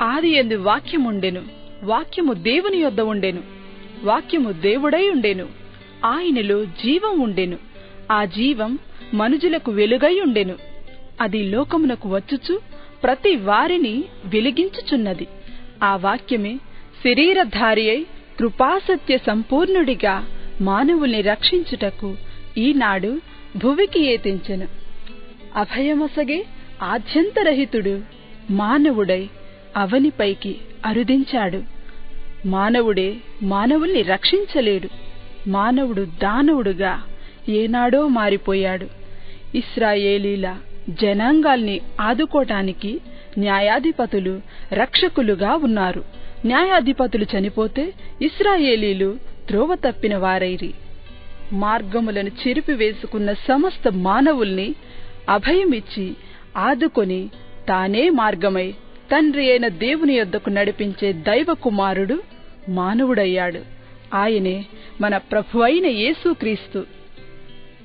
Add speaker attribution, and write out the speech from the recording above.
Speaker 1: ఆది ఎందు వాక్యముండెను వాక్యము దేవుని యొద్ద ఉండెను వాక్యము దేవుడై ఉండెను ఆయనలో జీవం ఉండెను ఆ జీవం మనుజులకు వెలుగై ఉండెను అది లోకమునకు వచ్చుచు ప్రతి వారిని వెలిగించుచున్నది ఆ వాక్యమే శరీరధారి అయి కృపాసత్య సంపూర్ణుడిగా మానవుల్ని రక్షించుటకు ఈనాడు భువికి ఏతించెను అభయమసగే ఆద్యంతరహితుడు మానవుడై అవనిపైకి అరుదించాడు మానవుడే మానవుల్ని రక్షించలేడు మానవుడు దానవుడుగా ఏనాడో మారిపోయాడు ఇస్రాయేలీల జనాంగాల్ని ఆదుకోటానికి న్యాయాధిపతులు రక్షకులుగా ఉన్నారు న్యాయాధిపతులు చనిపోతే ఇస్రాయేలీలు త్రోవ తప్పిన వారైరి మార్గములను చెరిపివేసుకున్న సమస్త మానవుల్ని అభయమిచ్చి ఆదుకొని తానే మార్గమై తండ్రి అయిన దేవుని యొద్దకు నడిపించే దైవ కుమారుడు మానవుడయ్యాడు ఆయనే మన ప్రభు అయిన యేసుక్రీస్తు